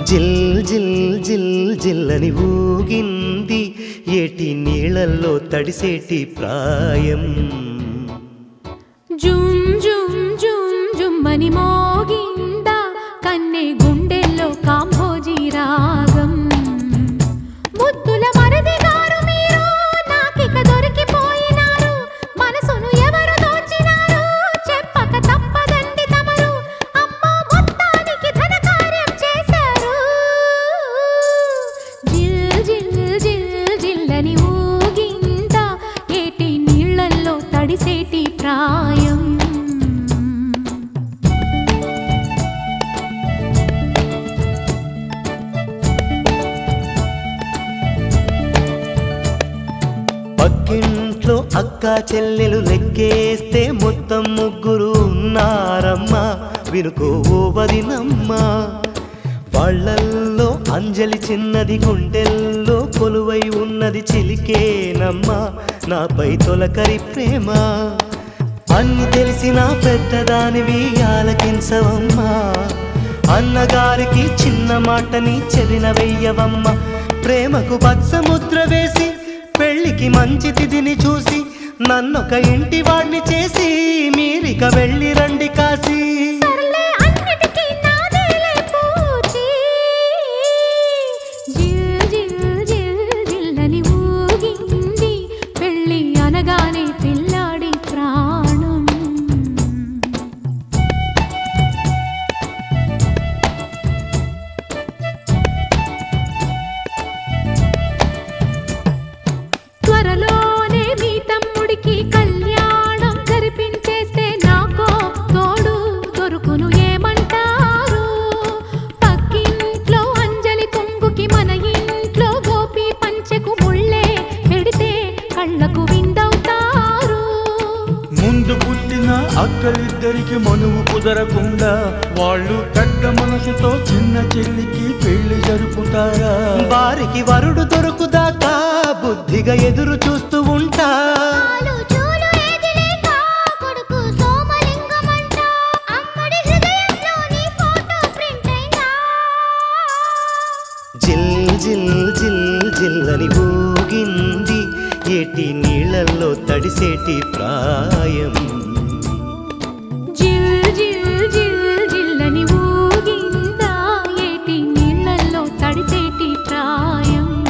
జిల్ జిల్ జిల్ జిల్లని ఊగింది ఏటి నీళ్ళల్లో తడిసేటి ప్రాయం జుమ్ జుమ్ జుమ్ జుమ్మని మోగిందా కన్నె గుండెల్లో కాంభోజీ రాగం ముద్దుల మరది గారు మీరు నాకిక దొరికిపోయినారు మనసును ఎవరు దోచినారు చెప్పక తప్పదండి తమరు అమ్మో మొత్తానికి ధన కార్యం చేశారు జిల్ జిల్ జిల్ జిల్లని ఊగిందా ఏటి నీళ్ళల్లో తడిసేటి ప్రాయం పక్కింట్లో అక్క చెల్లెలు లెక్కేస్తే మొత్తం ముగ్గురు ఉన్నారమ్మా వినుకో ఓ వదినమ్మా వాళ్ళల్లో అంజలి చిన్నది గుండెల్లో కొలువై ఉన్నది చిలికేనమ్మా నాపై తొలకరి ప్రేమ అన్ని తెలిసిన పెద్దదానివి ఆలకించవమ్మా అన్నగారికి చిన్న మాటని చెదిన వెయ్యవమ్మ ప్రేమకు పచ్చముద్ర వేసి పెళ్లికి మంచి తిథిని చూసి నన్నొక ఇంటి వాడిని చేసి మీరిక వెళ్ళి రండి కాశీ సర్లే అన్నిటికీ నాదేలే పూచి జిల్ జిల్ జిల్ జిల్లని ఊగింది పెళ్ళి అనగానే పిల్లాడి ప్రాణం త్వరలోనే మీ తమ్ముడికి కళ్యాణం జరిపించేస్తే నాకో తోడు దొరుకును ఏమంటారు పక్కింట్లో అంజలి కొంగుకి మన ఇంట్లో గోపి పంచెకు ముళ్ళే పెడితే కళ్ళకు విందవుతారు ముందు పుట్టిన అక్కలిద్దరికి మనువు కుదరకుండా వాళ్ళు పెద్ద మనసుతో చిన్న చెల్లికి పెళ్లి జరుపుతారా వారికి వరుడు దొరుకుదాకా బుద్ధిగా ఎదురు చూస్తూ ఉంటా ఆలు చూలు ఏది లేక కొడుకు సోమలింగమంట అమ్మడి హృదయంలోని ఫోటో ప్రింట్ అయినా జిల్ జిల్ జిల్ జిల్లని ఊగింది ఏటి నీళ్ళల్లో తడిసేటి ప్రాయం జిల్ జిల్ జిల్ జిల్లని ఊగిందా ఏటి నీళ్ళల్లో తడిసేటి ప్రాయం